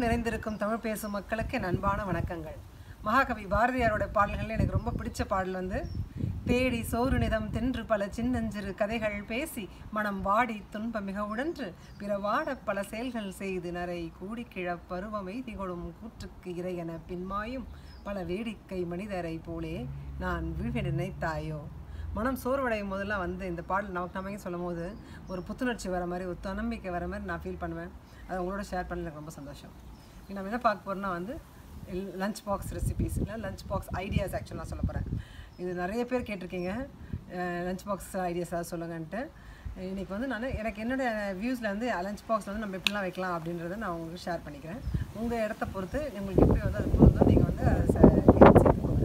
நிறைந்திருக்கும் தமிழ் பேசும் மக்களுக்கு என் அன்பான வணக்கங்கள் மகாகவி பாரதியாரோட பாடல்கள் எனக்கு ரொம்ப பிடிச்ச பாடல் வந்து தேடி சோறு நிதம் தின்று பல சின்னஞ்சிறு கதைகள் பேசி மனம் வாடி துன்ப மிக உடன்று பிற வாட பல செயல்கள் செய்து நரை கூடி கிழப் பருவமை திகழும் கூற்றுக்கு இறையென பின்மாயும் பல வேடிக்கை மனிதரை போலே நான் வீழ்க நினைத்தாயோ மனம் சோர்வடையும் போதெல்லாம் வந்து இந்த பாடல் நமக்கு நமக்கே சொல்லும் போது ஒரு புத்துணர்ச்சி வர மாதிரி ஒரு தன்னம்பிக்கை வர மாதிரி நான் ஃபீல் பண்ணுவேன் அதை உங்களோட ஷேர் பண்ணல எனக்கு ரொம்ப சந்தோஷம் இன்னைக்கு நம்ம என்ன பார்க்க போகிறோம்னா வந்து லஞ்ச் பாக்ஸ் ரெசிபீஸ் இல்லை லஞ்ச் பாக்ஸ் ஐடியாஸ் ஆக்சுவலாக சொல்ல போகிறேன் இது நிறைய பேர் கேட்டிருக்கீங்க லஞ்ச் பாக்ஸ் ஐடியாஸ் ஏதாவது சொல்லுங்கன்ட்டு இன்றைக்கி வந்து நான் எனக்கு என்னோட வியூஸில் வந்து லஞ்ச் பாக்ஸ் வந்து நம்ம எப்படிலாம் வைக்கலாம் அப்படின்றத நான் உங்களுக்கு ஷேர் பண்ணிக்கிறேன் உங்கள் இடத்த பொறுத்து உங்களுக்கு எப்படி வந்து அது பொருந்தோ நீங்கள் வந்து அதை ச- சேர்த்துக்கோங்க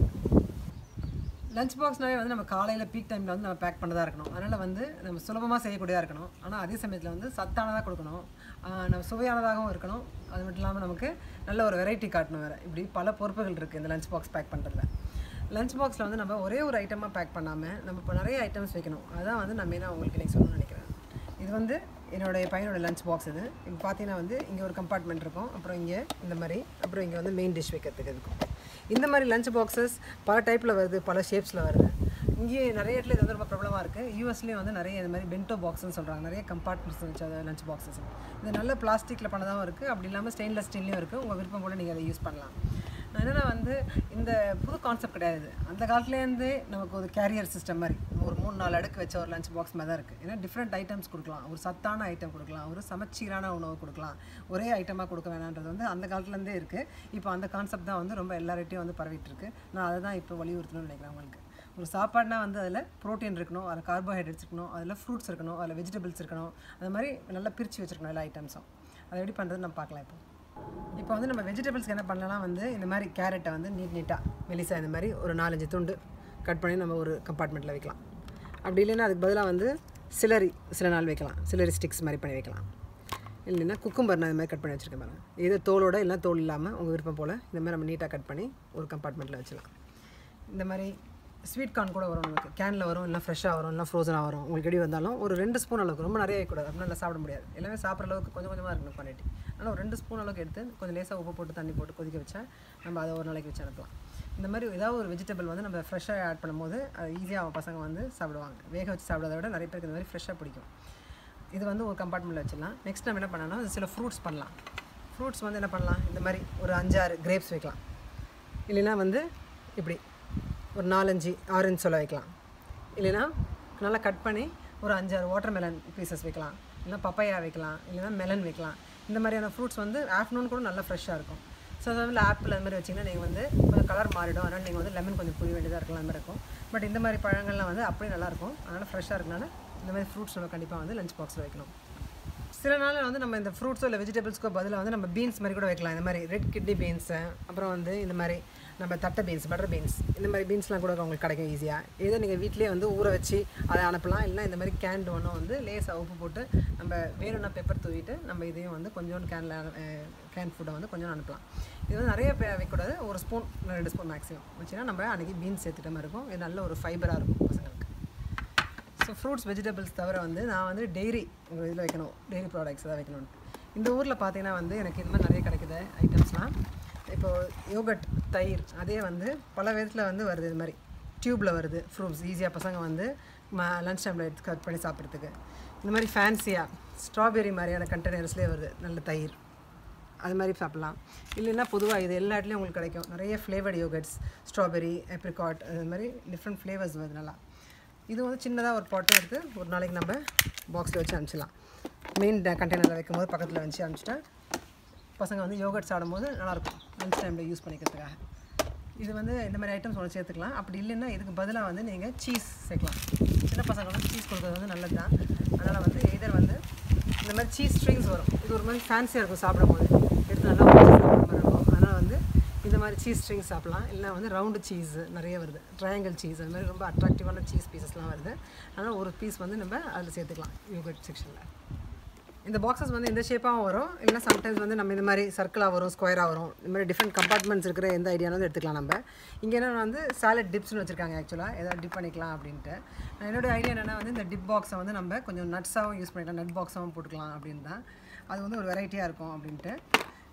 லஞ்ச் பாக்ஸ்னாவே வந்து நம்ம காலையில் பீக் டைமில் வந்து நம்ம பேக் பண்ணதாக இருக்கணும் அதனால் வந்து நம்ம சுலபமாக செய்யக்கூடியதாக இருக்கணும் ஆனால் அதே சமயத்தில் வந்து சத்தானதாக கொடுக்கணும் ஆஹ் நம்ம சுவையானதாகவும் இருக்கணும் அது மட்டும் இல்லாமல் நமக்கு நல்ல ஒரு வெரைட்டி காட்டணும் வேறு இப்படி பல பொறுப்புகள் இருக்குது இந்த லஞ்ச் பாக்ஸ் பேக் பண்ணுறதுல லஞ்ச் பாக்ஸில் வந்து நம்ம ஒரே ஒரு ஐட்டமாக பேக் பண்ணாமல் நம்ம இப்போ நிறைய ஐட்டம்ஸ் வைக்கணும் அதான் வந்து நான் மெயினாக உங்களுக்கு இன்றைக்கி சொல்லணும்னு நினைக்கிறேன் இது வந்து என்னுடைய பையனோட லஞ்ச் பாக்ஸ் இது இப்போ பார்த்தீங்கன்னா வந்து இங்கே ஒரு கம்பார்ட்மெண்ட் இருக்கும் அப்புறம் இங்கே இந்த மாதிரி அப்புறம் இங்கே வந்து மெயின் டிஷ் வைக்கிறதுக்கு இருக்கும் இந்த மாதிரி லஞ்ச் பாக்ஸஸ் பல டைப்பில் வருது பல ஷேப்ஸில் வருது இங்கே நிறைய இடத்துல இது வந்து ரொம்ப ப்ராப்ளமாக இருக்குது யூஎஸ்லேயும் வந்து நிறைய இந்த மாதிரி பென்டோ பாக்ஸ்னு சொல்கிறாங்க நிறைய கம்பார்ட்மெண்ட்ஸ் வச்சு அதை லஞ்ச் பாக்ஸஸ் இது நல்ல பிளாஸ்டிக்கில் பண்ணதாகவும் இருக்குது அப்படி இல்லாமல் ஸ்டெயின்லெஸ் ஸ்டீல்லையும் இருக்குது உங்கள் விருப்பம் போல் நீங்கள் அதை யூஸ் பண்ணலாம் நான் என்னென்னா வந்து இந்த புது கான்செப்ட் கிடையாது அந்த காலத்துலேருந்தே நமக்கு ஒரு கேரியர் சிஸ்டம் மாதிரி ஒரு மூணு நாலு அடுக்கு வச்ச ஒரு லஞ்ச் பாக்ஸ் மாதிரி தான் இருக்குது ஏன்னா டிஃப்ரெண்ட் ஐட்டம்ஸ் கொடுக்கலாம் ஒரு சத்தான ஐட்டம் கொடுக்கலாம் ஒரு சமச்சீரான உணவு கொடுக்கலாம் ஒரே ஐட்டமாக கொடுக்க வேணான்றது வந்து அந்த காலத்துலேருந்தே இருக்குது இப்போ அந்த கான்செப்ட் தான் வந்து ரொம்ப எல்லார்கிட்டையும் வந்து பரவிட்டு இருக்கு நான் அதை தான் இப்போ வலியுறுத்தணும்னு நினைக்கிறேன் உங்களுக்கு ஒரு சாப்பாடுனா வந்து அதில் ப்ரோட்டீன் இருக்கணும் அதில் கார்போஹைட்ரேட்ஸ் இருக்கணும் அதில் ஃப்ரூட்ஸ் இருக்கணும் அதில் வெஜிடபிள்ஸ் இருக்கணும் அது மாதிரி நல்லா பிரித்து வச்சுருக்கணும் எல்லா ஐட்டம்ஸும் அதை எப்படி பண்ணுறது நம்ம பார்க்கலாம் இப்போ இப்போ வந்து நம்ம வெஜிடபிள்ஸ்க்கு என்ன பண்ணலாம் வந்து இந்த மாதிரி கேரட்டை வந்து நீட் நீட்டாக மெலிசா இந்த மாதிரி ஒரு நாலஞ்சு துண்டு கட் பண்ணி நம்ம ஒரு கம்பார்ட்மெண்ட்டில் வைக்கலாம் அப்படி இல்லைன்னா அதுக்கு பதிலாக வந்து சிலரி சில நாள் வைக்கலாம் சிலரி ஸ்டிக்ஸ் மாதிரி பண்ணி வைக்கலாம் இல்லைன்னா குக்கும்பர் நான் இந்த மாதிரி கட் பண்ணி வச்சுருக்கேன் பாருங்க இது தோலோட இல்லைனா தோல் இல்லாமல் உங்கள் விருப்பம் போல் இந்த மாதிரி நம்ம நீட்டாக கட் பண்ணி ஒரு கம்பார்ட்மெண்ட்டில் வச்சிடலாம் இந்த மாதிரி ஸ்வீட் கார்ன் கூட வரும் நமக்கு கேனில் வரும் இல்லை ஃப்ரெஷ்ஷாக வரும் இல்லை ஃப்ரோசனாக வரும் உங்களுக்கு எப்படி வந்தாலும் ஒரு ரெண்டு ஸ்பூன் அளவுக்கு ரொம்ப நிறைய வைக்கக்கூடாது அப்படின்னா நல்லா சாப்பிட முடியாது எல்லாமே சாப்பிட்ற அளவுக்கு கொஞ்சம் கொஞ்சமாக இருக்கணும் குவான்டிட்டி அதனால் ஒரு ரெண்டு ஸ்பூன் அளவுக்கு எடுத்து கொஞ்சம் லேசாக உப்பு போட்டு தண்ணி போட்டு கொதிக்க வச்சா நம்ம அதை ஒரு நாளைக்கு வச்சு அனுப்பலாம் இந்த மாதிரி ஏதாவது ஒரு வெஜிடபிள் வந்து நம்ம ஃப்ரெஷ்ஷாக ஆட் பண்ணும்போது அது ஈஸியாக அவங்க பசங்க வந்து சாப்பிடுவாங்க வேக வச்சு சாப்பிட்றத விட நிறைய பேருக்கு இந்த மாதிரி ஃப்ரெஷ்ஷாக பிடிக்கும் இது வந்து ஒரு கம்பார்ட்மெண்ட்டில் வச்சிடலாம் நெக்ஸ்ட் நம்ம என்ன பண்ணலாம் சில ஃப்ரூட்ஸ் பண்ணலாம் ஃப்ரூட்ஸ் வந்து என்ன பண்ணலாம் இந்த மாதிரி ஒரு அஞ்சாறு கிரேப்ஸ் வைக்கலாம் இல்லைன்னா வந்து இப்படி ஒரு நாலஞ்சு ஆரஞ்சு சொல்ல வைக்கலாம் இல்லைன்னா நல்லா கட் பண்ணி ஒரு அஞ்சாறு வாட்டர் மெலன் பீசஸ் வைக்கலாம் இல்லைன்னா பப்பையா வைக்கலாம் இல்லைன்னா மெலன் வைக்கலாம் இந்த மாதிரியான ஃப்ரூட்ஸ் வந்து ஆஃப்டர்நூன் கூட நல்லா ஃப்ரெஷ்ஷாக இருக்கும் ஸோ அதில் ஆப்பிள் அந்த மாதிரி வச்சிங்கன்னா நீங்கள் வந்து கொஞ்சம் கலர் மாறிடும் அதனால் நீங்கள் வந்து லெமன் கொஞ்சம் புரிய வேண்டியதாக இருக்கலாம் அந்த மாதிரி இருக்கும் பட் இந்த மாதிரி பழங்கள்லாம் வந்து அப்படியே நல்லாயிருக்கும் அதனால் ஃப்ரெஷ்ஷாக இருக்கனால இந்த மாதிரி ஃப்ரூட்ஸ் நம்ம கண்டிப்பாக வந்து லஞ்ச் பாக்ஸில் வைக்கணும் சில நாள் வந்து நம்ம இந்த ஃப்ரூட்ஸோ இல்லை வெஜிடபிள்ஸ்க்கோ பதிலாக வந்து நம்ம பீன்ஸ் மாதிரி கூட வைக்கலாம் இந்த மாதிரி ரெட் கிட்னி பீன்ஸு அப்புறம் வந்து இந்த மாதிரி நம்ம தட்டை பீன்ஸ் பட்டர் பீன்ஸ் இந்த மாதிரி பீன்ஸ்லாம் கூட உங்களுக்கு கிடைக்கும் ஈஸியாக ஏதோ நீங்கள் வீட்டிலேயே வந்து ஊற வச்சு அதை அனுப்பலாம் இல்லை இந்த மாதிரி கேண்ட் ஒன்றும் வந்து லேசாக உப்பு போட்டு நம்ம வேணும்னா பெப்பர் தூவிட்டு நம்ம இதையும் வந்து கொஞ்சோண்டு கேனில் கேன் ஃபுட்டை வந்து கொஞ்சம் அனுப்பலாம் இது வந்து நிறைய பே- வைக்கக்கூடாது ஒரு ஸ்பூன் ரெண்டு ஸ்பூன் மேக்ஸிமம் வச்சுன்னா நம்ம அன்றைக்கி பீன்ஸ் சேர்த்துட்ட மாதிரி இருக்கும் இது நல்ல ஒரு ஃபைபராக இருக்கும் பசங்களுக்கு ஸோ ஃப்ரூட்ஸ் வெஜிடபிள்ஸ் தவிர வந்து நான் வந்து டெய்ரி உங்கள் இதில் வைக்கணும் டெய்ரி ப்ராடக்ட்ஸ் தான் வைக்கணும் இந்த ஊரில் பார்த்தீங்கன்னா வந்து எனக்கு இந்த மாதிரி நிறைய கிடைக்குது ஐட்டம்ஸ்லாம் இப்போது யோகட் தயிர் அதே வந்து பல விதத்தில் வந்து வருது இது மாதிரி டியூப்பில் வருது ஃப்ரூட்ஸ் ஈஸியாக பசங்க வந்து லன்ச் டைமில் எடுத்து கட் பண்ணி சாப்பிட்றதுக்கு இந்த மாதிரி ஃபேன்சியாக ஸ்ட்ராபெரி மாதிரியான கண்டெய்னர்ஸ்லேயே வருது நல்ல தயிர் அது மாதிரி சாப்பிட்லாம் இல்லைன்னா பொதுவாக இது எல்லா இடத்துலையும் உங்களுக்கு கிடைக்கும் நிறைய ஃப்ளேவர்டு யோகட்ஸ் ஸ்ட்ராபெரி ஏப்ரிகாட் அது மாதிரி டிஃப்ரெண்ட் ஃப்ளேவர்ஸ் வருது நல்லா இது வந்து சின்னதாக ஒரு பாட்டை எடுத்து ஒரு நாளைக்கு நம்ம பாக்ஸில் வச்சு அனுப்பிச்சிடலாம் மெயின் கண்டெய்னரில் வைக்கும் போது பக்கத்தில் வச்சு அனுப்பிச்சிட்டா பசங்க வந்து யோகட் சாப்பிடும்போது நல்லாயிருக்கும் லஞ்ச் டைமில் யூஸ் பண்ணிக்கிறதுக்காக இது வந்து இந்த மாதிரி ஐட்டம்ஸ் ஒன்று சேர்த்துக்கலாம் அப்படி இல்லைன்னா இதுக்கு பதிலாக வந்து நீங்கள் சீஸ் சேர்க்கலாம் சின்ன பசங்க வந்து சீஸ் கொடுக்குறது வந்து நல்லது தான் அதனால் வந்து எதர் வந்து இந்த மாதிரி சீஸ் ஸ்ட்ரிங்ஸ் வரும் இது ஒரு மாதிரி ஃபேன்சியாக இருக்கும் சாப்பிடும்போது எடுத்து நல்லா உடைச்சு சாப்பிட்ற மாதிரி இருக்கும் அதனால் வந்து இந்த மாதிரி சீஸ் ஸ்ட்ரிங்ஸ் சாப்பிட்லாம் இல்லை வந்து ரவுண்டு சீஸ் நிறைய வருது ட்ரையாங்கிள் சீஸ் அது மாதிரி ரொம்ப அட்ராக்டிவான சீஸ் பீசஸ்லாம் வருது அதனால் ஒரு பீஸ் வந்து நம்ம அதில் சேர்த்துக்கலாம் யோகட் செக்ஷனில் இந்த பாக்ஸஸ் வந்து இந்த ஷேப்பாகவும் வரும் இல்லைனா சம்டைம்ஸ் வந்து நம்ம இந்த மாதிரி சர்க்கிளாக வரும் ஸ்கொயராக வரும் இந்த மாதிரி டிஃப்ரெண்ட் கம்பார்ட்மெண்ட்ஸ் இருக்கிற எந்த ஐடியானாலும் எடுத்துக்கலாம் நம்ம இங்கே என்ன வந்து சாலட் டிப்ஸ்னு வச்சுருக்காங்க ஆக்சுவலாக ஏதாவது டிப் பண்ணிக்கலாம் அப்படின்ட்டு நான் என்னோட ஐடியா என்னென்னா வந்து இந்த டிப் பாக்ஸை வந்து நம்ம கொஞ்சம் நட்ஸாகவும் யூஸ் பண்ணிக்கலாம் நட் பாக்ஸாகவும் போட்டுக்கலாம் அப்படின்னு தான் அது வந்து ஒரு வெரைட்டியாக இருக்கும் அப்படின்ட்டு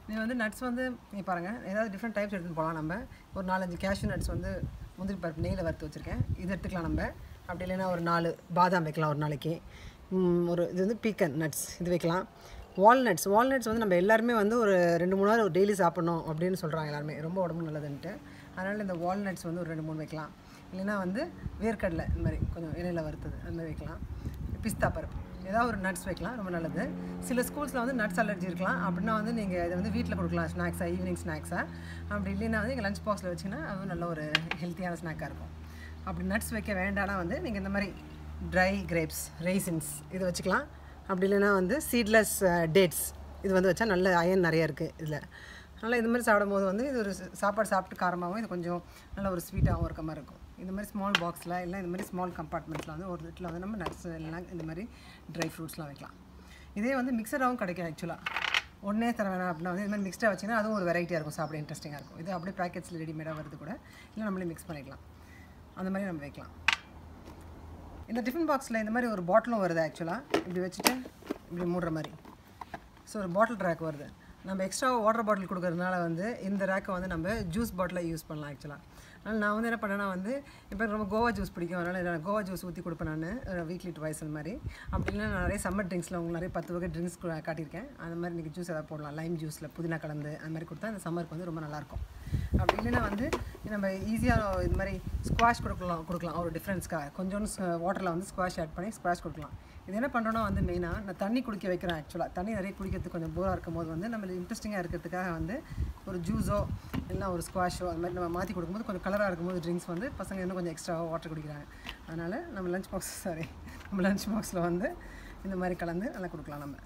நீ வந்து நட்ஸ் வந்து நீ பாருங்கள் ஏதாவது டிஃப்ரெண்ட் டைப்ஸ் எடுத்துன்னு போகலாம் நம்ம ஒரு நாலஞ்சு கேஷ்யூ நட்ஸ் வந்து முந்திரி பருப்பு நெய்யில் வறுத்து வச்சுருக்கேன் இது எடுத்துக்கலாம் நம்ம அப்படி இல்லைன்னா ஒரு நாலு பாதாம் வைக்கலாம் ஒரு நாளைக்கு ம், ஒரு இது வந்து பீக்கன் நட்ஸ் இது வைக்கலாம் வால்நட்ஸ் வால்நட்ஸ் வந்து நம்ம எல்லாருமே வந்து ஒரு ரெண்டு மூணு நாள் டெய்லி சாப்பிடணும் அப்படின்னு சொல்கிறாங்க எல்லாருமே ரொம்ப உடம்பு நல்லதுன்ட்டு அதனால் இந்த வால்நட்ஸ் வந்து ஒரு ரெண்டு மூணு வைக்கலாம் இல்லைன்னா வந்து வேர்க்கடலை இந்த மாதிரி கொஞ்சம் எண்ணெயில் வறுத்தது அந்த மாதிரி வைக்கலாம் பிஸ்தா பருப்பு ஏதாவது ஒரு நட்ஸ் வைக்கலாம் ரொம்ப நல்லது சில ஸ்கூல்ஸில் வந்து நட்ஸ் அலர்ஜி இருக்கலாம் அப்படின்னா வந்து நீங்கள் இதை வந்து வீட்டில் கொடுக்கலாம் ஸ்நாக்ஸாக ஈவினிங் ஸ்நாக்ஸாக அப்படி இல்லைன்னா வந்து எங்கள் லஞ்ச் பாக்ஸில் வச்சிங்கன்னா அதுவும் நல்ல ஒரு ஹெல்த்தியான ஸ்நாக்காக இருக்கும் அப்படி நட்ஸ் வைக்க வேண்டாம்னா வந்து நீங்கள் இந்த மாதிரி ட்ரை கிரேப்ஸ் ரெய்சின்ஸ் இது வச்சுக்கலாம் அப்படி இல்லைன்னா வந்து சீட்லெஸ் டேட்ஸ் இது வந்து வச்சா நல்ல அயன் நிறைய இருக்குது இதில் அதனால் இது மாதிரி சாப்பிடும் போது வந்து இது ஒரு ச- சாப்பாடு சாப்பிட்டு காரமாகவும் இது கொஞ்சம் நல்ல ஒரு ஸ்வீட்டாகவும் இருக்க மாதிரி இருக்கும் இந்த மாதிரி ஸ்மால் பாக்ஸில் இல்லை இந்த மாதிரி ஸ்மால் கம்பார்ட்மெண்ட்ஸில் வந்து ஒரு இதில் வந்து நம்ம நட்ஸ் எல்லாம் இந்த மாதிரி ட்ரை ஃப்ரூட்ஸ்லாம் வைக்கலாம் இதே வந்து மிக்சராகவும் கிடைக்கும் ஆக்சுவலாக ஒன்றே தர வேணாம் அப்படின்னா வந்து இது மாதிரி மிக்ஸ்டாக வச்சிங்கன்னா அதுவும் ஒரு வெரைட்டியாக இருக்கும் சாப்பிட இன்ட்ரெஸ்டிங்காக இருக்கும் இது அப்படியே பேக்கெட்ஸில் ரெடிமேடாக வருது கூட இல்லை நம்மளே மிக்ஸ் பண்ணிக்கலாம் அந்த மாதிரி நம்ம வைக்கலாம் இந்த டிஃபன் பாக்ஸில் இந்த மாதிரி ஒரு பாட்டிலும் வருது ஆக்சுவலாக இப்படி வச்சுட்டு இப்படி மூடுற மாதிரி ஸோ ஒரு பாட்டில் ரேக் வருது நம்ம எக்ஸ்ட்ரா வாட்டர் பாட்டில் கொடுக்கறதுனால வந்து இந்த ரேக்கை வந்து நம்ம ஜூஸ் பாட்டிலாக யூஸ் பண்ணலாம் ஆக்சுவலாக அதனால் நான் வந்து என்ன பண்ணேன்னா வந்து இப்போ ரொம்ப கோவா ஜூஸ் பிடிக்கும் அதனால் நான் கோவா ஜூஸ் ஊற்றி கொடுப்பேன் நான் வீக்லி டுவைஸ் அந்த மாதிரி அப்படி இல்லைன்னா நான் நிறைய சம்மர் ட்ரிங்க்ஸில் உங்களுக்கு நிறைய பத்து வகை ட்ரிங்க்ஸ் காட்டியிருக்கேன் அந்த மாதிரி இன்றைக்கி ஜூஸ் ஏதாவது போடலாம் லைம் ஜூஸில் புதினா கலந்து அந்த மாதிரி கொடுத்தா அந்த சம்மருக்கு வந்து ரொம்ப நல்லாயிருக்கும் அப்படி இல்லைன்னா வந்து நம்ம ஈஸியாக இந்த மாதிரி ஸ்குவாஷ் கொடுக்கலாம் கொடுக்கலாம் ஒரு டிஃப்ரென்ஸ்க்காக கொஞ்சோண்டு வாட்டரில் வந்து ஸ்குவாஷ் ஆட் பண்ணி ஸ்குவாஷ் கொடுக்கலாம் இது என்ன பண்ணுறோன்னா வந்து மெயினாக நான் தண்ணி குடிக்க வைக்கிறேன் ஆக்சுவலாக தண்ணி நிறைய குடிக்கிறதுக்கு கொஞ்சம் போராக இருக்கும் போது வந்து நம்ம இன்ட்ரெஸ்டிங்காக இருக்கிறதுக்காக வந்து ஒரு ஜூஸோ இல்லைனா ஒரு ஸ்குவாஷோ அந்த மாதிரி நம்ம மாற்றி கொடுக்கும்போது கொஞ்சம் கலராக இருக்கும்போது ட்ரிங்க்ஸ் வந்து பசங்க இன்னும் கொஞ்சம் எக்ஸ்ட்ரா வாட்டர் குடிக்கிறாங்க அதனால் நம்ம லஞ்ச் பாக்ஸ் சாரி நம்ம லஞ்ச் பாக்ஸில் வந்து இந்த மாதிரி கலந்து நல்லா கொடுக்கலாம் நம்ம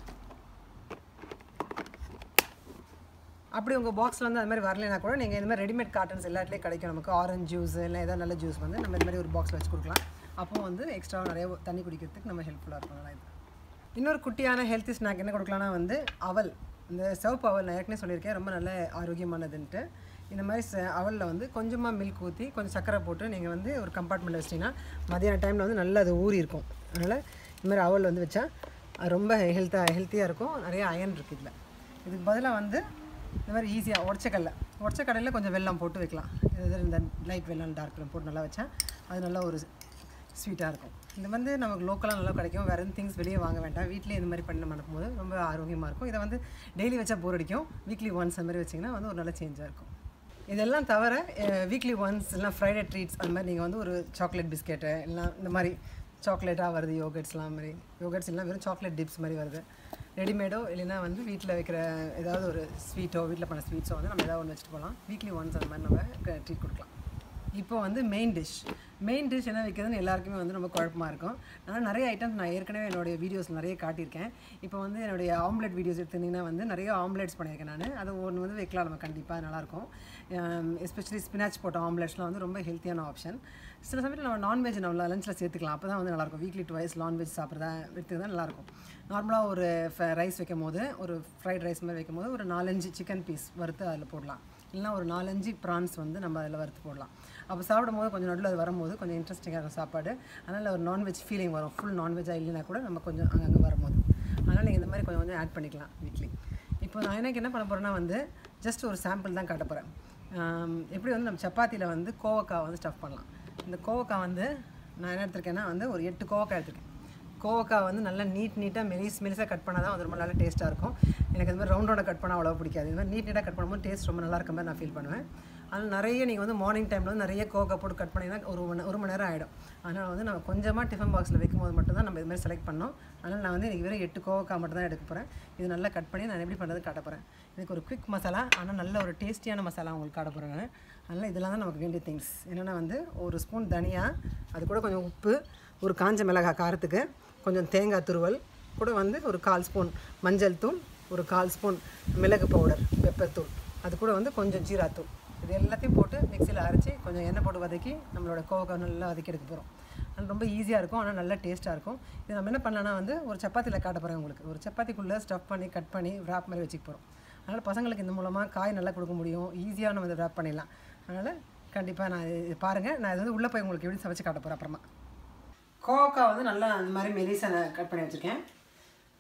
அப்படி உங்கள் பாக்ஸில் வந்து அது மாதிரி வரலைனா கூட நீங்கள் இந்த மாதிரி ரெடிமேட் காட்டன்ஸ் எல்லாத்துலேயும் கிடைக்கும் நமக்கு ஆரஞ்சு ஜூஸ் இல்லை ஏதாவது நல்ல ஜூஸ் வந்து நம்ம இந்த மாதிரி ஒரு பாக்ஸில் வச்சு கொடுக்கலாம் அப்போ வந்து எக்ஸ்ட்ரா நிறைய தண்ணி குடிக்கிறதுக்கு நம்ம ஹெல்ப்ஃபுல்லாக இருக்கும் நல்லா இது இன்னொரு குட்டியான ஹெல்த்தி ஸ்நாக் என்ன கொடுக்கலாம்னா வந்து அவல் இந்த சிவப்பு அவல் நான் ஏற்கனவே சொல்லியிருக்கேன் ரொம்ப நல்ல ஆரோக்கியமானதுன்ட்டு இந்த மாதிரி ச- அவலில் வந்து கொஞ்சமாக மில்க் ஊற்றி கொஞ்சம் சர்க்கரை போட்டு நீங்கள் வந்து ஒரு கம்பார்ட்மெண்ட் வச்சிட்டிங்கன்னா மதியான டைமில் வந்து நல்லா அது ஊறி இருக்கும் அதனால் இந்த மாதிரி அவல் வந்து வச்சா அது ரொம்ப ஹெல்த்தாக ஹெல்த்தியாக இருக்கும் நிறைய அயன் இருக்குது இதில் இதுக்கு பதிலாக வந்து இந்த மாதிரி ஈஸியாக உடச்சக்கடல உடச்சக்கடலையில் கொஞ்சம் வெல்லம் போட்டு வைக்கலாம் இது இந்த லைட் வெல்லம் டார்க் வெல்லம் போட்டு நல்லா வச்சா அது நல்லா ஒரு ஸ்வீட்டாக இருக்கும் இது வந்து நமக்கு லோக்கலாக நல்லா கிடைக்கும் வேறு எந்த திங்ஸ் வெளியே வாங்க வேண்டாம் வீட்டிலே இந்த மாதிரி பண்ணி நம்ம போது ரொம்ப ஆரோக்கியமாக இருக்கும் இதை வந்து டெய்லி வச்சா போர் அடிக்கும் வீக்லி ஒன்ஸ் அந்த மாதிரி வச்சிங்கன்னா வந்து ஒரு நல்ல சேஞ்சாக இருக்கும் இதெல்லாம் தவிர வீக்லி ஒன்ஸ் இல்லைனா ஃப்ரைடே ட்ரீட்ஸ் அந்த மாதிரி நீங்கள் வந்து ஒரு சாக்லேட் பிஸ்கெட்டு இல்லை இந்த மாதிரி சாக்லேட்டாக வருது யோகட்ஸ்லாம் மாதிரி யோகட்ஸ் எல்லாம் வெறும் சாக்லேட் டிப்ஸ் மாதிரி வருது ரெடிமேடோ இல்லைன்னா வந்து வீட்டில் வைக்கிற ஏதாவது ஒரு ஸ்வீட்டோ வீட்டில் பண்ண ஸ்வீட்ஸோ வந்து நம்ம ஏதாவது ஒன்று வச்சுட்டு போகலாம் வீக்லி ஒன்ஸ் அந்த மாதிரி நம்ம ட்ரீட் கொடுக்கலாம் இப்போ வந்து மெயின் டிஷ் மெயின் டிஷ் என்ன வைக்கிறதுன்னு எல்லாருக்குமே வந்து ரொம்ப குழப்பமாக இருக்கும் ஆனால் நிறைய ஐட்டம்ஸ் நான் ஏற்கனவே என்னுடைய வீடியோஸ் நிறைய காட்டியிருக்கேன் இப்போ வந்து என்னுடைய ஆம்லெட் வீடியோஸ் எடுத்திருந்தீங்கன்னா வந்து நிறைய ஆம்லெட்ஸ் பண்ணியிருக்கேன் நான் அது ஒன்று வந்து வைக்கலாம் நம்ம கண்டிப்பாக நல்லாயிருக்கும் எஸ்பெஷலி ஸ்பினாச் போட்ட ஆம்லெட்ஸ்லாம் வந்து ரொம்ப ஹெல்த்தியான ஆப்ஷன் சில சமயத்தில் நம்ம நான்வெஜ் நம்ம லஞ்சில் சேர்த்துக்கலாம் அப்போ தான் வந்து நல்லாயிருக்கும் வீக்லி டுவைஸ் நான்வெஜ் சாப்பிட்றதா எடுத்துக்கிட்டா நல்லாயிருக்கும் நார்மலாக ஒரு ரைஸ் வைக்கும் போது ஒரு ஃப்ரைட் ரைஸ் மாதிரி வைக்கும் போது ஒரு நாலஞ்சு சிக்கன் பீஸ் வறுத்து அதில் போடலாம் இல்லைனா ஒரு நாலஞ்சு ப்ரான்ஸ் வந்து நம்ம அதில் வறுத்து போடலாம் அப்போ சாப்பிடும் போது கொஞ்சம் நடுவில் அது வரும்போது கொஞ்சம் இன்ட்ரெஸ்டிங்காக இருக்கும் சாப்பாடு அதனால் ஒரு நான்வெஜ் ஃபீலிங் வரும் ஃபுல் நான்வெஜ்ஜாக இல்லைனா கூட நம்ம கொஞ்சம் அங்கங்கே வரும்போது அதனால் நீங்கள் இந்த மாதிரி கொஞ்சம் கொஞ்சம் ஆட் பண்ணிக்கலாம் வீக்லி இப்போ நான் எனக்கு என்ன பண்ண போகிறேன்னா வந்து ஜஸ்ட் ஒரு சாம்பிள் தான் காட்ட போகிறேன் எப்படி வந்து நம்ம சப்பாத்தியில் வந்து கோவக்காய் வந்து ஸ்டஃப் பண்ணலாம் இந்த கோவக்காய் வந்து நான் என்ன எடுத்திருக்கேன்னா வந்து ஒரு எட்டு கோவக்காய் எடுத்திருக்கேன் கோவக்காய் வந்து நல்லா நீட் நீட்டாக மெலிஸ் மெலிசாக கட் பண்ணால் தான் வந்து ரொம்ப நல்லா டேஸ்ட்டாக இருக்கும் எனக்கு இந்த மாதிரி ரவுண்ட் ரவுண்டாக கட் பண்ணால் அவ்வளோ பிடிக்காது இந்த மாதிரி நீட் நீட்டாக கட் பண்ணும்போது டேஸ்ட் ரொம்ப நல்லா இருக்க மாதிரி நான் ஃபீல் பண்ணுவேன் அதனால் நிறைய நீங்கள் வந்து மார்னிங் டைமில் வந்து நிறைய கோவக்காய் போட்டு கட் பண்ணிங்கன்னா ஒரு மணி ஒரு மணி நேரம் ஆகிடும் அதனால் வந்து நம்ம கொஞ்சமாக டிஃபன் பாக்ஸில் வைக்கும்போது மட்டும் தான் நம்ம இது மாதிரி செலக்ட் பண்ணோம் அதனால் நான் வந்து இன்றைக்கி வெறும் எட்டு கோவக்காய் மட்டும் தான் எடுக்க போகிறேன் இது நல்லா கட் பண்ணி நான் எப்படி பண்ணுறது காட்ட போகிறேன் இதுக்கு ஒரு குவிக் மசாலா ஆனால் நல்ல ஒரு டேஸ்டியான மசாலா உங்களுக்கு காட்ட போகிறேன் நான் அதனால் இதெல்லாம் தான் நமக்கு வேண்டிய திங்ஸ் என்னென்னா வந்து ஒரு ஸ்பூன் தனியா அது கூட கொஞ்சம் உப்பு ஒரு காஞ்ச மிளகாய் காரத்துக்கு கொஞ்சம் தேங்காய் துருவல் கூட வந்து ஒரு கால் ஸ்பூன் மஞ்சள் தூள் ஒரு கால் ஸ்பூன் மிளகு பவுடர் பெப்பர் தூள் அது கூட வந்து கொஞ்சம் ஜீராத்தூள் இது எல்லாத்தையும் போட்டு மிக்சியில் அரைச்சி கொஞ்சம் எண்ணெய் போட்டு வதக்கி நம்மளோட கோவக்காய் நல்லா வதக்கி எடுக்க போகிறோம் அது ரொம்ப ஈஸியாக இருக்கும் ஆனால் நல்லா டேஸ்ட்டாக இருக்கும் இது நம்ம என்ன பண்ணலாம்னா வந்து ஒரு சப்பாத்தியில் காட்ட போகிறேன் உங்களுக்கு ஒரு சப்பாத்திக்குள்ளே ஸ்டஃப் பண்ணி கட் பண்ணி wrap மாதிரி வச்சுக்க போகிறோம் அதனால் பசங்களுக்கு இந்த மூலமாக காய் நல்லா கொடுக்க முடியும் ஈஸியாக நம்ம இதை wrap பண்ணிடலாம் அதனால் கண்டிப்பாக நான் இது பாருங்கள் நான் இது வந்து உள்ளே போய் உங்களுக்கு எப்படி சமைச்சு காட்ட போகிறேன் அப்புறமா கோவக்காய் வந்து நல்லா அந்த மாதிரி மெலிசா நான் கட் பண்ணி வச்சுருக்கேன்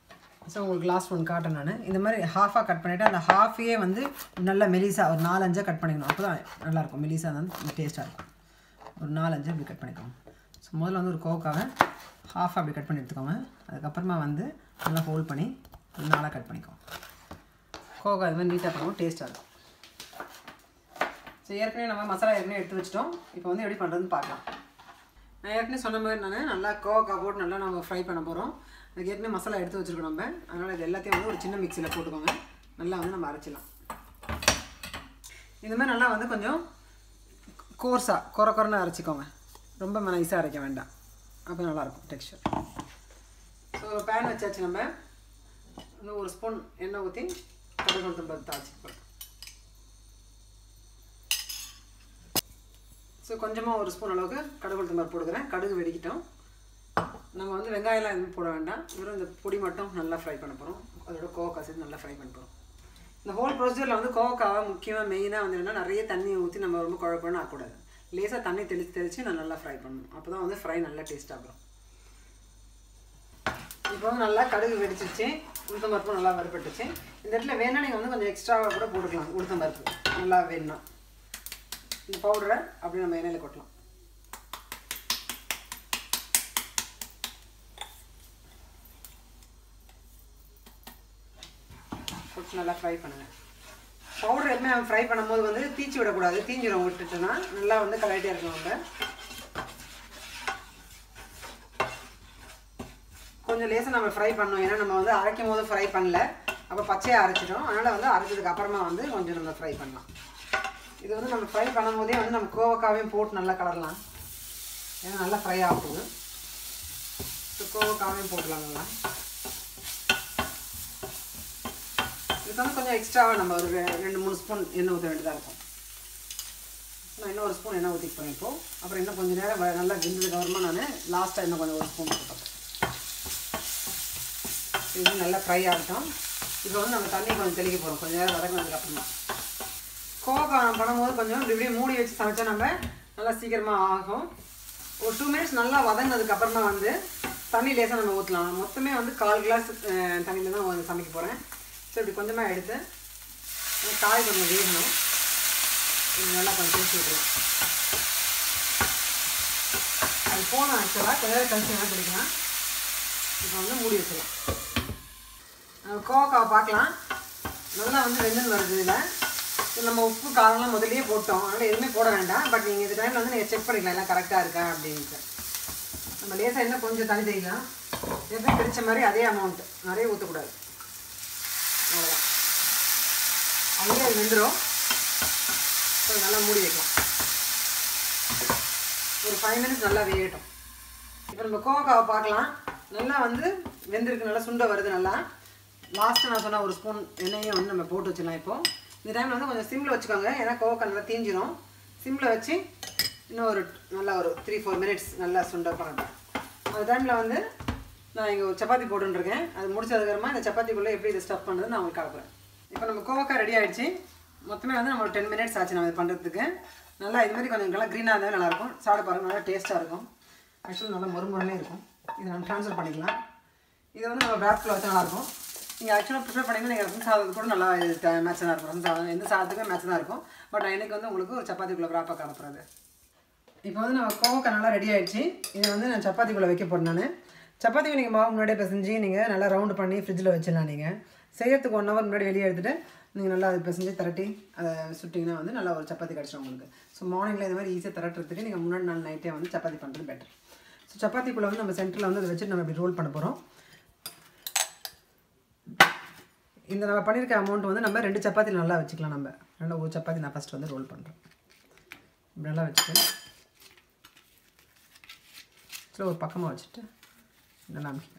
ஸோ உங்களுக்கு லாஸ்ட் ஒன் காட்டேன் நான் இந்த மாதிரி ஹாஃபாக கட் பண்ணிவிட்டு அந்த ஹாஃபையே வந்து நல்லா மெலிசா ஒரு நாலஞ்சாக கட் பண்ணிக்கணும் அப்போ தான் நல்லாயிருக்கும் மெலிசா வந்து டேஸ்ட்டாக இருக்கும் ஒரு நாலஞ்சு அப்படி கட் பண்ணிக்கோங்க ஸோ முதல்ல வந்து ஒரு கோக்காவை ஹாஃப் அப்படி கட் பண்ணி எடுத்துக்கோங்க அதுக்கப்புறமா வந்து நல்லா ஹோல்ட் பண்ணி நாளாக கட் பண்ணிக்கோங்க கோகா இது மாதிரி நீட்டாக பண்ணுவோம் டேஸ்ட்டாக இருக்கும் ஸோ ஏற்கனவே நம்ம மசாலா ஏற்கனவே எடுத்து வச்சிட்டோம் இப்போ வந்து எப்படி பண்ணுறதுன்னு பார்க்கலாம் நான் ஏற்கனவே சொன்ன மாதிரி நான் நல்லா கோகா போட்டு நல்லா நம்ம ஃப்ரை பண்ண போகிறோம் அதுக்கு ஏற்கனவே மசாலா எடுத்து வச்சுருக்கோம் நம்ம அதனால் இது எல்லாத்தையும் வந்து ஒரு சின்ன மிக்சியில் போட்டுக்கோங்க நல்லா வந்து நம்ம அரைச்சிடலாம் இந்த மாதிரி நல்லா வந்து கொஞ்சம் கோர்ஸாக குறை குறைன்னு அரைச்சிக்கோங்க ரொம்ப நைஸாக அரைக்க வேண்டாம் அப்போ நல்லாயிருக்கும் டெக்ஸ்டர் ஸோ ஒரு பேன் வச்சாச்சு நம்ம இன்னும் ஒரு ஸ்பூன் எண்ணெய் ஊற்றி கடுகு உளுத்தம்பருப்பு தாளிச்சு போட்டோம் ஸோ கொஞ்சமாக ஒரு ஸ்பூன் அளவுக்கு கடுகு உளுத்தம்பருப்பு போடுக்கிறேன் கடுகு வெடிக்கிட்டோம் நம்ம வந்து வெங்காயம்லாம் எதுவும் போட வேண்டாம் வெறும் இந்த பொடி மட்டும் நல்லா ஃப்ரை பண்ண போகிறோம் அதோட கோவக்காய் சேர்த்து நல்லா ஃப்ரை பண்ண போகிறோம் இந்த ஹோல் ப்ரொசீஜரில் வந்து கோவக்காவை முக்கியமாக மெயினாக வந்து என்னன்னா நிறைய தண்ணி ஊற்றி நம்ம ரொம்ப குழப்பம்னு ஆகக்கூடாது லேசாக தண்ணி தெளித்து தெளித்து நான் நல்லா ஃப்ரை பண்ணணும் அப்போ தான் வந்து ஃப்ரை நல்லா டேஸ்ட்டாக வரும் இப்போ வந்து நல்லா கடுகு வெடிச்சிருச்சு உளுத்தம் பருப்பு நல்லா வறுபட்டுச்சு இந்த இடத்துல வேணா நீங்கள் வந்து கொஞ்சம் எக்ஸ்ட்ராவாக கூட போட்டுக்கலாம் உளுத்தம் பருப்பு நல்லா வேணும்னா இந்த பவுடரை அப்படியே நம்ம எண்ணெயில் கொட்டலாம் கொட்டு நல்லா ஃப்ரை பண்ணுங்கள் பவுடர் எப்பவுமே நம்ம ஃப்ரை பண்ணும்போது வந்து தீச்சி விடக்கூடாது தீஞ்சிரும் விட்டுட்டோன்னா நல்லா வந்து கலட்டியாக இருக்கும் நம்ம கொஞ்சம் லேசாக நம்ம ஃப்ரை பண்ணோம் ஏன்னா நம்ம வந்து அரைக்கும் போது ஃப்ரை பண்ணல அப்போ பச்சையாக அரைச்சிட்டோம் அதனால் வந்து அரைச்சதுக்கு அப்புறமா வந்து கொஞ்சம் நம்ம ஃப்ரை பண்ணலாம் இது வந்து நம்ம ஃப்ரை பண்ணும்போதே வந்து நம்ம கோவக்காவையும் போட்டு நல்லா கலரலாம் ஏன்னா நல்லா ஃப்ரை ஆகுது ஸோ கோவக்காவையும் போட்டுலாம் நல்லா இதுக்கு வந்து கொஞ்சம் எக்ஸ்ட்ராவாக நம்ம ஒரு ரெ- ரெண்டு மூணு ஸ்பூன் எண்ணெய் ஊற்ற வேண்டியதாக இருக்கும் நான் இன்னும் ஒரு ஸ்பூன் எண்ணெய் ஊற்றிப்பேன் இப்போ அப்புறம் இன்னும் கொஞ்சம் நேரம் வ- நல்லா வெந்ததுக்கு அப்புறமா நான் லாஸ்ட்டாக இன்னும் கொஞ்சம் ஒரு ஸ்பூன் போட்டுப்பேன் இது நல்லா ஃப்ரை ஆகட்டும் இப்போ வந்து நம்ம தண்ணி கொஞ்சம் தெளிக்க போகிறோம் கொஞ்சம் நேரம் வதங்கினதுக்கு அப்புறமா கோவக்காய் நம்ம பண்ணும்போது கொஞ்சம் இப்படி இப்படி மூடி வச்சு சமைச்சா நம்ம நல்லா சீக்கிரமாக ஆகும் ஒரு டூ மினிட்ஸ் நல்லா வதங்கினதுக்கு அப்புறமா வந்து தண்ணி லேசாக நம்ம ஊற்றலாம் மொத்தமே வந்து கால் கிளாஸ் தண்ணியில் தான் வந்து சமைக்க போகிறேன் ஸோ இப்படி கொஞ்சமாக எடுத்து இந்த காய் கொஞ்சம் வேகணும் இது நல்லா கொஞ்சம் பேசி விட்டுருவோம் அது போனோம் ஆக்சுவலாக கொஞ்ச நேரம் கழிச்சு வேணால் குடிக்கலாம் இப்போ வந்து மூடி வச்சிடலாம் நம்ம கோவக்காவை பார்க்கலாம் நல்லா வந்து வெந்துன்னு வருது இதில் இது நம்ம உப்பு காரம்லாம் முதல்லயே போட்டோம் அதனால் எதுவுமே போட வேண்டாம் பட் நீங்கள் இந்த டைமில் வந்து நீங்கள் செக் பண்ணிக்கலாம் எல்லாம் கரெக்டாக இருக்கா அப்படின்ட்டு நம்ம லேசாக இன்னும் கொஞ்சம் தண்ணி தெரியலாம் எப்பயும் பிடிச்ச மாதிரி அதே அமௌண்ட் நிறைய ஊற்றக்கூடாது அவ்வளோதான் அங்கேயே அது வெந்துடும் ஸோ நல்லா மூடி வைக்கலாம் ஒரு ஃபைவ் மினிட்ஸ் நல்லா வேகட்டும் இப்போ நம்ம கோவக்காவை பார்க்கலாம் நல்லா வந்து வெந்திருக்கு நல்லா சுண்ட வருது நல்லா லாஸ்ட்டு நான் சொன்ன ஒரு ஸ்பூன் எண்ணெயும் வந்து நம்ம போட்டு வச்சிடலாம் இப்போ இந்த டைமில் வந்து கொஞ்சம் சிம்மில் வச்சுக்கோங்க ஏன்னா கோவக்காய் நல்லா தீஞ்சிரும் சிம்மில் வச்சு இன்னும் ஒரு நல்லா ஒரு த்ரீ ஃபோர் மினிட்ஸ் நல்லா சுண்ட பண்ணட்டும் அந்த டைமில் வந்து நான் இங்கே ஒரு சப்பாத்தி போட்டுருக்கேன் அது முடிச்சதுக்கப்புறமா இந்த சப்பாத்திக்குள்ளே எப்படி இதை ஸ்டஃப் பண்ணுறது நான் உங்களுக்கு காட்டுறேன் இப்போ நம்ம கோவக்காய் ரெடி ஆயிடுச்சு மொத்தமே வந்து நம்ம ஒரு டென் மினிட்ஸ் ஆச்சு நம்ம இது பண்ணுறதுக்கு நல்லா இது மாதிரி கொஞ்சம் நல்லா க்ரீனாக இருந்தால் நல்லாயிருக்கும் சாப்பிட பாருங்க நல்லா டேஸ்ட்டாக இருக்கும் ஆக்சுவலி நல்லா மொறுமுறையிலே இருக்கும் இதை நம்ம ட்ரான்ஸ்ஃபர் பண்ணிக்கலாம் இதை வந்து நம்ம ரேப்பில் வச்சா நல்லாயிருக்கும் நீங்கள் ஆக்சுவலாக ப்ரிப்பேர் பண்ணிங்கன்னா நீங்கள் ரசம் சாதத்துக்கு கூட நல்லா இது மேட்ச் தான் இருக்கும் ரசம் சாதம் எந்த சாதத்துக்கும் மேட்ச் தான் இருக்கும் பட் நான் எனக்கு வந்து உங்களுக்கு ஒரு சப்பாத்திக்குள்ளே ராப்பாக காணப்படுறது இப்போ வந்து நம்ம கோவக்காய் நல்லா ரெடி ஆயிடுச்சு இதை வந்து நான் சப்பாத்திக்குள்ளே வைக்க போகிறேன் நான் சப்பாத்திக்கு நீங்கள் மாவு முன்னாடியே பிசைஞ்சு நீங்கள் நல்லா ரவுண்டு பண்ணி ஃப்ரிட்ஜில் வச்சிடலாம் நீங்கள் செய்யறதுக்கு ஒன் ஹவர் முன்னாடி வெளியே எடுத்துகிட்டு நீங்கள் நல்லா அதை பிசைஞ்சு திரட்டி அதை சுட்டிங்கன்னா வந்து நல்லா ஒரு சப்பாத்தி கிடச்சிடும் உங்களுக்கு ஸோ மார்னிங்கில் இது மாதிரி ஈஸியாக திரட்டுறதுக்கு நீங்கள் முன்னாடி நாள் நைட்டே வந்து சப்பாத்தி பண்ணுறது பெட்டர் ஸோ சப்பாத்திக்குள்ளே வந்து நம்ம சென்டரில் வந்து அதை வச்சுட்டு நம்ம இப்படி ரோல் பண்ண போகிறோம் இந்த நம்ம பண்ணியிருக்க அமௌண்ட் வந்து நம்ம ரெண்டு சப்பாத்தி நல்லா வச்சுக்கலாம் நம்ம நல்லா ஒரு சப்பாத்தி நான் ஃபஸ்ட்டு வந்து ரோல் பண்ணுறேன் இப்படி நல்லா வச்சுட்டு சரி ஒரு பக்கமாக வச்சுட்டு நல்லா அமைக்கலாம்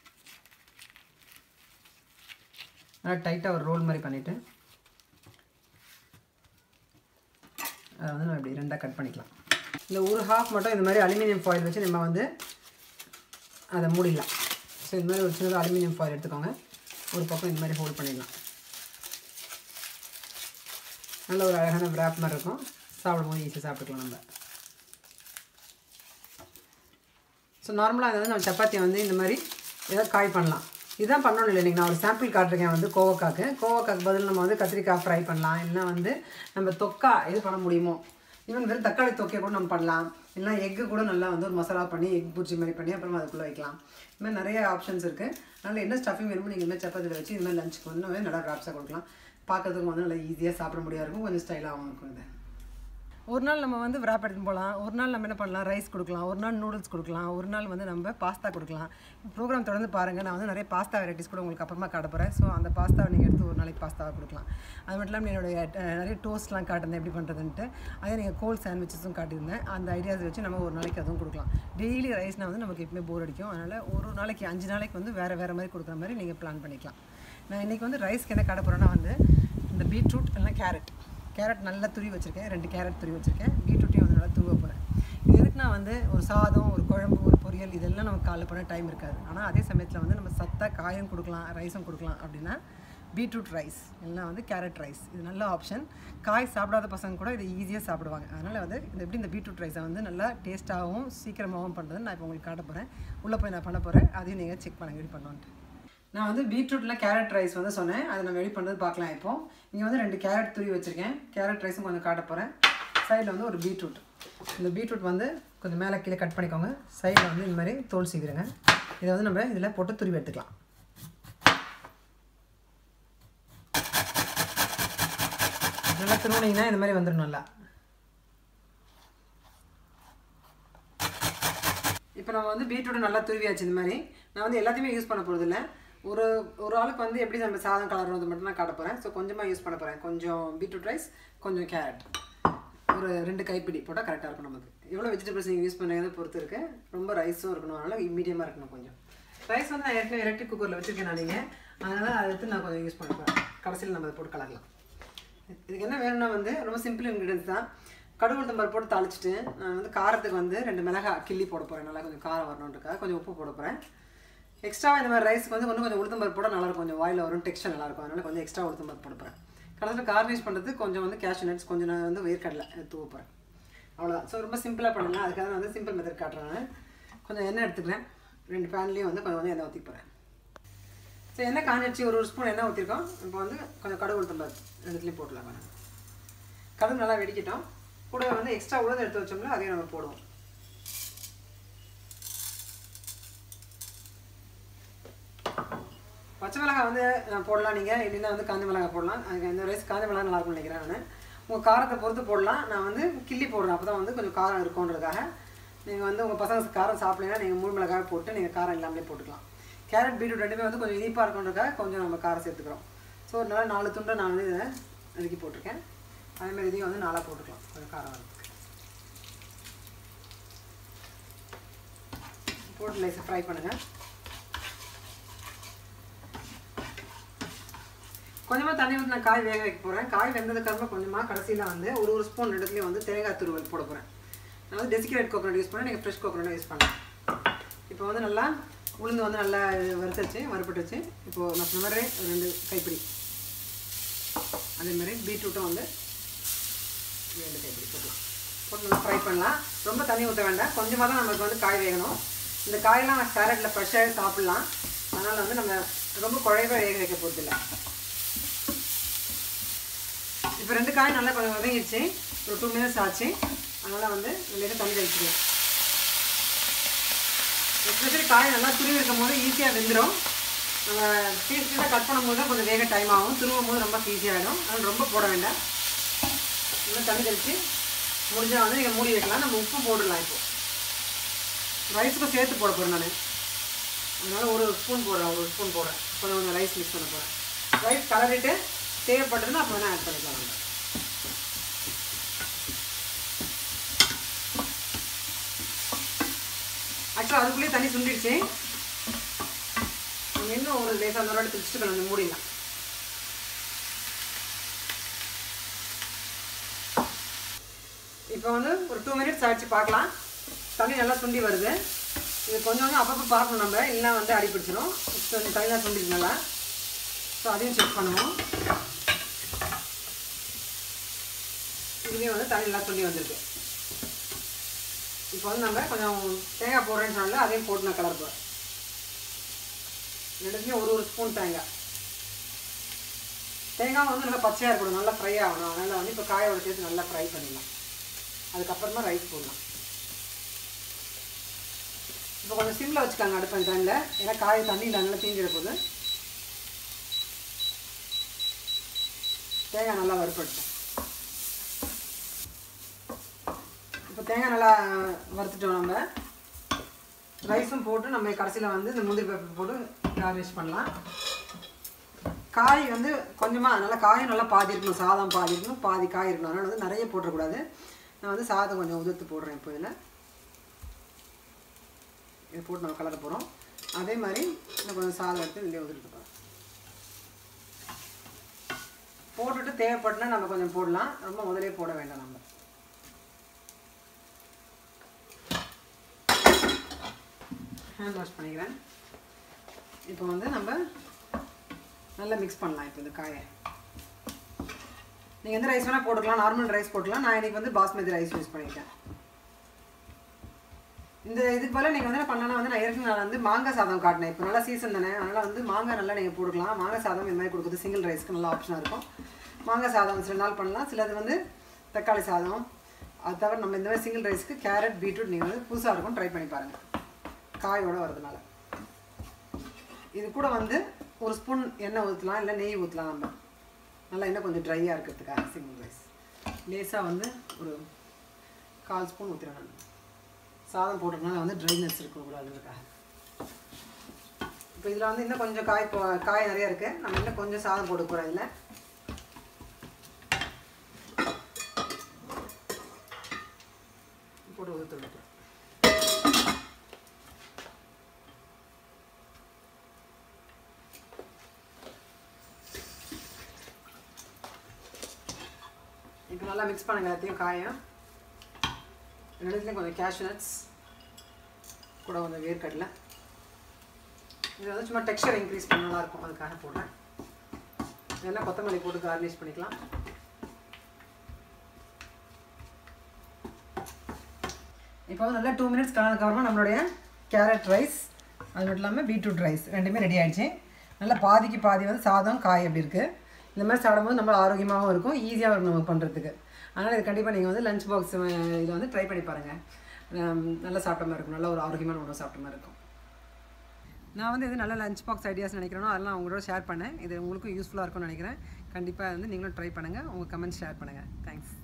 நல்லா டைட்டாக ஒரு ரோல் மாதிரி பண்ணிவிட்டு அதை வந்து நம்ம இப்படி ரெண்டாக கட் பண்ணிக்கலாம் இந்த ஒரு ஹாஃப் மட்டும் இந்த மாதிரி அலுமினியம் ஃபாயில் வச்சு நம்ம வந்து அதை மூடிடலாம் ஸோ இந்த மாதிரி ஒரு சின்னதாக அலுமினியம் ஃபாயில் எடுத்துக்கோங்க ஒரு பக்கம் இந்த மாதிரி ஹோல்ட் பண்ணிடலாம் நல்ல ஒரு அழகான wrap மாதிரி இருக்கும் சாப்பிடும்போது ஈஸியாக சாப்பிட்டுக்கலாம் நம்ம ஸோ நார்மலாக வந்து நம்ம சப்பாத்தி வந்து இந்த மாதிரி ஏதாவது காய் பண்ணலாம் இதுதான் பண்ணணும் இல்லை இன்றைக்கி நான் ஒரு சாம்பிள் காட்டுறேன் வந்து கோவக்காக்கு கோவக்காக்கு பதில் நம்ம வந்து கத்திரிக்காய் ஃப்ரை பண்ணலாம் இல்லைன்னா வந்து நம்ம தொக்கா எது பண்ண முடியுமோ ஈவன் வெறும் தக்காளி தொக்கையை கூட நம்ம பண்ணலாம் இல்லைனா எக்கு கூட நல்லா வந்து ஒரு மசாலா பண்ணி எக் பூச்சி மாதிரி பண்ணி அப்புறமா அதுக்குள்ளே வைக்கலாம் இது மாதிரி நிறைய ஆப்ஷன்ஸ் இருக்குது அதனால் என்ன ஸ்டஃபிங் வேணுமோ நீங்கள் இந்த சப்பாத்தியில் வச்சு இந்த மாதிரி லஞ்சுக்கு வந்து நம்ம நல்லா ட்ராப்ஸாக கொடுக்கலாம் பார்க்கறதுக்கு வந்து நல்லா ஈஸியாக சாப்பிட முடியாது இருக்கும் கொஞ்சம் ஸ்டைலாகவும் இருக்கும் இது ஒரு நாள் நம்ம வந்து wrap எடுத்துன்னு போகலாம் ஒரு நாள் நம்ம என்ன பண்ணலாம் ரைஸ் கொடுக்கலாம் ஒரு நாள் நூடுல்ஸ் கொடுக்கலாம் ஒரு நாள் வந்து நம்ம பாஸ்தா கொடுக்கலாம் ப்ரோக்ராம் தொடர்ந்து பாருங்கள் நான் வந்து நிறைய பாஸ்தா வெரைட்டிஸ் கூட உங்களுக்கு அப்புறமா காட்ட போகிறேன் ஸோ அந்த பாஸ்தாவை நீங்கள் எடுத்து ஒரு நாளைக்கு பாஸ்தாவை கொடுக்கலாம் அது மட்டும் இல்லாமல் என்னுடைய அஹ், நிறைய டோஸ்ட்லாம் காட்டிருந்தேன் எப்படி பண்ணுறதுன்ட்டு அதே நீங்கள் கோல்ட் சாண்ட்விச்சஸும் காட்டியிருந்தேன் அந்த ஐடியாஸ் வச்சு நம்ம ஒரு நாளைக்கு அதுவும் கொடுக்கலாம் டெய்லி ரைஸ்னால் வந்து நமக்கு எப்பவுமே போர் அடிக்கும் அதனால் ஒரு நாளைக்கு அஞ்சு நாளைக்கு வந்து வேறு வேறு மாதிரி கொடுக்குற மாதிரி நீங்கள் பிளான் பண்ணிக்கலாம் நான் இன்றைக்கி வந்து ரைஸ்க்கு என்ன காட்ட போகிறேன்னா வந்து இந்த பீட்ரூட் இல்லைனா கேரட் கேரட் நல்லா துருவி வச்சுருக்கேன் ரெண்டு கேரட் துருவி வச்சுருக்கேன் பீட்ரூட்டையும் வந்து நல்லா துருவ போகிறேன் இது எதுக்கு நான் வந்து ஒரு சாதம் ஒரு குழம்பு ஒரு பொரியல் இதெல்லாம் நமக்கு காலைல பண்ண டைம் இருக்காது ஆனால் அதே சமயத்தில் வந்து நம்ம சத்தா காயும் கொடுக்கலாம் ரைஸும் கொடுக்கலாம் அப்படின்னா பீட்ரூட் ரைஸ் எல்லாம் வந்து கேரட் ரைஸ் இது நல்ல ஆப்ஷன் காய் சாப்பிடாத பசங்க கூட இதை ஈஸியாக சாப்பிடுவாங்க அதனால் வந்து இந்த எப்படி இந்த பீட்ரூட் ரைஸை வந்து நல்லா டேஸ்ட்டாகவும் சீக்கிரமாகவும் பண்ணுறது நான் இப்போ உங்களுக்கு காட்ட போகிறேன் உள்ளே போய் நான் பண்ண போகிறேன் அதையும் நீங்கள் செக் பண்ணுங்க எப்படி பண்ணுவோன்ட்டு நான் வந்து பீட்ரூட்டில் கேரட் ரைஸ் வந்து சொன்னேன் அதை நம்ம ரெடி பண்ணுறது பார்க்கலாம் இப்போ இங்கே வந்து ரெண்டு கேரட் துருவி வச்சுருக்கேன் கேரட் ரைஸும் கொஞ்சம் காட்ட போகிறேன் சைடில் வந்து ஒரு பீட்ரூட் இந்த பீட்ரூட் வந்து கொஞ்சம் மேலே கீழே கட் பண்ணிக்கோங்க சைடில் வந்து இந்த மாதிரி தோல் சீக்கிரங்க இதை வந்து நம்ம இதில் போட்டு துருவி எடுத்துக்கலாம் நல்லா துருவினீங்கன்னா இந்த மாதிரி வந்துடும் நல்லா இப்போ நம்ம வந்து பீட்ரூட் நல்லா துருவியாச்சு இந்த மாதிரி நான் வந்து எல்லாத்தையுமே யூஸ் பண்ண போகிறதில்ல ஒரு ஒரு ஆளுக்கு வந்து எப்படி நம்ம சாதம் கலர்றது மட்டும் நான் காட்ட போகிறேன் ஸோ கொஞ்சமாக யூஸ் பண்ண போகிறேன் கொஞ்சம் பீட்ரூட் ரைஸ் கொஞ்சம் கேரட் ஒரு ரெண்டு கைப்பிடி போட்டால் கரெக்டாக இருக்கும் நமக்கு எவ்வளோ வெஜிடபிள்ஸ் நீங்கள் யூஸ் பண்ணுறதை பொறுத்து இருக்கு ரொம்ப ரைஸும் இருக்கணும் அதனால் மீடியமாக இருக்கணும் கொஞ்சம் ரைஸ் வந்து நான் ஏற்கனவே எலக்ட்ரிக் குக்கரில் வச்சுருக்கேன் நான் நீங்கள் அதனால் அதை எடுத்து நான் கொஞ்சம் யூஸ் பண்ண போகிறேன் கடைசியில் நம்ம அதை போட்டு கலக்கலாம் இதுக்கு என்ன வேணும்னா வந்து ரொம்ப சிம்பிள் இன்க்ரீடியன்ஸ் தான் கடுகு உளுத்தம்பருப்பு போட்டு தாளிச்சிட்டு நான் வந்து காரத்துக்கு வந்து ரெண்டு மிளகாய் கிள்ளி போட போகிறேன் நல்லா கொஞ்சம் காரம் வரணுன்றக்காக கொஞ்சம் உப்பு போட போகிறேன் எக்ஸ்ட்ராவாக இந்த மாதிரி ரைஸ்க்கு வந்து இன்னும் கொஞ்சம் உளுத்தம்பருப்பு போட நல்லாயிருக்கும் கொஞ்சம் வாயில் வரும் டெக்ஸ்டர் நல்லாயிருக்கும் அதனால் கொஞ்சம் எக்ஸ்ட்ரா உளுத்தம்பருப்பு போட போகிறேன் கடைசியில் கார்னிஷ் பண்ணுறது கொஞ்சம் வந்து கேஷ்யூ நட்ஸ் கொஞ்சம் நான் வந்து வேர்க்கடலை தூவ போகிறேன் அவ்வளோதான் ஸோ ரொம்ப சிம்பிளாக பண்ணலாம் அதுக்காக நான் வந்து சிம்பிள் மெத்தட் காட்டுறேன் நான். கொஞ்சம் எண்ணெய் எடுத்துக்கிறேன் ரெண்டு பேன்லேயும் வந்து கொஞ்சம் கொஞ்சம் எண்ணெய் ஊற்றி போகிறேன் ஸோ எண்ணெய் காஞ்சிடுச்சு ஒரு ஒரு ஸ்பூன் எண்ணெய் ஊற்றிருக்கோம் இப்போ வந்து கொஞ்சம் கடுகு உளுத்தம்பருப்பு ரெண்டுத்துலேயும் போட்டலாம் வேணாம் கடுகு நல்லா வெடிக்கட்டும் கூட வந்து எக்ஸ்ட்ரா உளுந்து எடுத்து வச்சோம்னா அதையும் நம்ம போடுவோம் பச்சை மிளகாய் வந்து நான் போடலாம் நீங்கள் இல்லைன்னா வந்து காஞ்ச மிளகாய் போடலாம் அதுக்கு இந்த ரைஸ் காஞ்ச மிளகாய் நல்லா இருக்கும்னு நினைக்கிறேன் நான் உங்கள் காரத்தை பொறுத்து போடலாம் நான் வந்து கிள்ளி போடுறேன் அப்போ தான் வந்து கொஞ்சம் காரம் இருக்கும்ன்றதுக்காக நீங்கள் வந்து உங்கள் பசங்க காரம் சாப்பிடலைன்னா நீங்கள் மூணு மிளகாய் போட்டு நீங்கள் காரம் இல்லாமலே போட்டுக்கலாம் கேரட் பீட்ரூட் ரெண்டுமே வந்து கொஞ்சம் இனிப்பாக இருக்குன்றதுக்காக கொஞ்சம் நம்ம காரம் சேர்த்துக்கிறோம் ஸோ ஒரு நாள் நாலு துண்டை நான் வந்து இதை நறுக்கி போட்டிருக்கேன் அதே மாதிரி இதையும் வந்து நாளாக போட்டுக்கலாம் கொஞ்சம் காரம் வரதுக்கு போட்டு லைஸை ஃப்ரை பண்ணுங்கள் கொஞ்சமாக தண்ணி ஊற்றி நான் காய் வேக வைக்க போகிறேன் காய் வெந்ததுக்கப்புறமா கொஞ்சமாக கடைசியில் வந்து ஒரு ஒரு ஸ்பூன் இடத்துலையும் வந்து தேங்காய் துருவல் போட போகிறேன் நான் வந்து டெசிகேட் கோகோனட் யூஸ் பண்ணேன் நீங்கள் ஃப்ரெஷ் கோகோனட் யூஸ் பண்ணலாம் இப்போ வந்து நல்லா உளுந்து வந்து நல்லா வறுத்துச்சு வறுப்பட்டுச்சு இப்போது நான் சொன்ன மாதிரி ஒரு ரெண்டு கைப்பிடி அதே மாதிரி பீட்ரூட்டும் வந்து ரெண்டு கைப்பிடி போட்டுக்கலாம் போட்டு நல்லா ஃப்ரை பண்ணலாம் ரொம்ப தண்ணி ஊற்ற வேண்டாம் கொஞ்சமாக தான் நமக்கு வந்து காய் வேகணும் இந்த காயெல்லாம் கேரட்டில் ஃப்ரெஷ்ஷாகவே சாப்பிட்லாம் அதனால் வந்து நம்ம ரொம்ப குழைவாக வேக வைக்க போகிறதில்ல இப்போ ரெண்டு காய் நல்லா கொஞ்சம் வதங்கிடுச்சு ஒரு டூ மினிட்ஸ் ஆச்சு அதனால் வந்து லேட்டாக தண்ணி வச்சுருவேன் எஸ்பெஷலி காய் நல்லா துருவி இருக்கும் போது ஈஸியாக வெந்துடும் நம்ம பீஸ் பீஸாக கட் பண்ணும்போது தான் கொஞ்சம் வேக டைம் ஆகும் துருவும் போது ரொம்ப ஈஸியாகிடும் அதனால் ரொம்ப போட வேண்டாம் நல்லா தண்ணி தெளித்து முடிஞ்சால் வந்து நீங்கள் மூடி வைக்கலாம் நம்ம உப்பு போடலாம் இப்போ ரைஸுக்கும் சேர்த்து போட போகிறேன் நான் அதனால் ஒரு ஸ்பூன் போடுறேன் ஒரு ஸ்பூன் போடுறேன் கொஞ்சம் கொஞ்சம் ரைஸ் மிக்ஸ் பண்ண போகிறேன் ரைஸ் கலரிட்டு தேவைப்பட்டதுன்னா அப்போ வேணால் ஆட் பண்ணிக்கலாம் நம்ம ஆக்சுவலாக அதுக்குள்ளேயே தண்ணி சுண்டிடுச்சு நம்ம இன்னும் ஒரு லேசாக அந்த வாட்டி திருச்சிட்டு கொஞ்சம் மூடிடலாம் இப்போ வந்து ஒரு டூ மினிட்ஸ் ஆச்சு பார்க்கலாம் தண்ணி நல்லா சுண்டி வருது இது கொஞ்சம் கொஞ்சம் அப்பப்போ பார்க்கணும் நம்ம இல்லைன்னா வந்து அடி பிடிச்சிரும் இப்போ தண்ணிலாம் சுண்டிச்சு நல்லா ஸோ அதையும் செக் பண்ணுவோம் இதுலேயும் வந்து தண்ணி நல்லா சுண்டி வந்திருக்கு இப்போ வந்து நம்ம கொஞ்சம் தேங்காய் போடுறேன்னு சொன்னால அதையும் போட்டு நான் கலர் போகிறேன் ரெண்டுத்துலேயும் ஒரு ஒரு ஸ்பூன் தேங்காய் தேங்காய் வந்து நல்லா பச்சையாக இருக்கணும் நல்லா ஃப்ரை ஆகணும் அதனால் வந்து இப்போ காயோட சேர்த்து நல்லா ஃப்ரை பண்ணிடலாம் அதுக்கப்புறமா ரைஸ் போடலாம் இப்போ கொஞ்சம் சிம்மில் வச்சுக்காங்க அடுப்பு அந்த டைமில் ஏன்னா காய் தண்ணியில் நல்லா தீஞ்சிட போகுது தேங்காய் நல்லா வறுப்படுத்தோம் இப்போ தேங்காய் நல்லா வறுத்துட்டோம் நம்ம ரைஸும் போட்டு நம்ம கடைசியில் வந்து இந்த முந்திரி பருப்பு போட்டு கார்னிஷ் பண்ணலாம் காய் வந்து கொஞ்சமாக நல்லா காயும் நல்லா பாதி இருக்கணும் சாதம் பாதி இருக்கணும் பாதி காய் இருக்கணும் அதனால் வந்து நிறைய போட்டுறக்கூடாது நான் வந்து சாதம் கொஞ்சம் உதிர்த்து போடுறேன் இப்போ இதில் இதை போட்டு நம்ம கலர போகிறோம் அதே மாதிரி இன்னும் கொஞ்சம் சாதம் எடுத்து இதிலே உதிர்த்து போகிறோம் போட்டுட்டு தேவைப்பட்டுனா நம்ம கொஞ்சம் போடலாம் ரொம்ப முதலே போட வேண்டாம் நம்ம ஹேண்ட் வாஷ் பண்ணிக்கிறேன் இப்போ வந்து நம்ம நல்லா மிக்ஸ் பண்ணலாம் இப்போ இந்த காயை நீங்கள் எந்த ரைஸ் வேணால் போட்டுக்கலாம் நார்மல் ரைஸ் போட்டுக்கலாம் நான் இன்றைக்கி வந்து பாஸ்மதி ரைஸ் யூஸ் பண்ணியிருக்கேன் இந்த இதுக்கு போல் நீங்கள் வந்து என்ன பண்ணலாம் வந்து நான் ஏற்கனவே நான் வந்து மாங்காய் சாதம் காட்டினேன் இப்போ நல்லா சீசன் தானே அதனால் வந்து மாங்காய் நல்லா நீங்கள் போட்டுக்கலாம் மாங்காய் சாதம் இந்த மாதிரி கொடுக்குறது சிங்கிள் ரைஸ்க்கு நல்லா ஆப்ஷனாக இருக்கும் மாங்காய் சாதம் சில நாள் பண்ணலாம் சிலது வந்து தக்காளி சாதம் அது தவிர நம்ம இந்த மாதிரி சிங்கிள் ரைஸ்க்கு கேரட் பீட்ரூட் நீங்கள் வந்து புதுசாக இருக்கும் ட்ரை பண்ணி பாருங்கள் காயோட வரதுனால இது கூட வந்து ஒரு ஸ்பூன் எண்ணெய் ஊற்றலாம் இல்லை நெய் ஊற்றலாம் நம்ம நல்லா இன்னும் கொஞ்சம் ட்ரையாக இருக்கிறதுக்காக சிங்கிள் ரைஸ் லேசாக வந்து ஒரு கால் ஸ்பூன் ஊற்றுறேன் நான் சாதம் போட்டதுனால வந்து ட்ரைனஸ் இருக்கக்கூடாதுன்றதுக்காக இப்போ இதில் வந்து இன்னும் கொஞ்சம் காய் போ காய் நிறையா இருக்குது நம்ம இன்னும் கொஞ்சம் சாதம் போட்டு போகிறோம் இதில் போட்டு ஊற்று விட்டுறேன் இப்போ நல்லா மிக்ஸ் பண்ணுங்க எல்லாத்தையும் காயம் ரெண்டுத்துலேயும் கொஞ்சம் கேஷ்யூ நட்ஸ் கூட கொஞ்சம் வேர்க்கடலை இது வந்து சும்மா டெக்ஸ்சர் இன்க்ரீஸ் பண்ண நல்லா இருக்கும் அதுக்காக போடுறேன் இதெல்லாம் கொத்தமல்லி போட்டு கார்னிஷ் பண்ணிக்கலாம் இப்போ வந்து நல்லா டூ மினிட்ஸ் கலந்ததுக்கப்புறமா நம்மளுடைய கேரட் ரைஸ் அது மட்டும் இல்லாமல் பீட்ரூட் ரைஸ் ரெண்டுமே ரெடி ஆயிடுச்சு நல்லா பாதிக்கு பாதி வந்து சாதம் காய் அப்படி இருக்குது இந்த மாதிரி சாப்பிடும்போது நம்ம ஆரோக்கியமாகவும் இருக்கும் ஈஸியாகவும் இருக்கும் நம்ம பண்ணுறதுக்கு அதனால் இது கண்டிப்பாக நீங்கள் வந்து லஞ்ச் பாக்ஸ் இதை வந்து ட்ரை பண்ணி பாருங்கள் நல்லா சாப்பிட்ட மாதிரி இருக்கும் நல்ல ஒரு ஆரோக்கியமான உணவு சாப்பிட்ட மாதிரி இருக்கும் நான் வந்து இது நல்ல லஞ்ச் பாக்ஸ் ஐடியாஸ் நினைக்கிறேனோ அதெல்லாம் உங்களோட ஷேர் பண்ணேன் இது உங்களுக்கும் யூஸ்ஃபுல்லாக இருக்கும்னு நினைக்கிறேன் கண்டிப்பாக வந்து நீங்களும் ட்ரை பண்ணுங்கள் உங்கள் கமெண்ட்ஸ் ஷேர் பண்ணுங்கள் தேங்க்ஸ்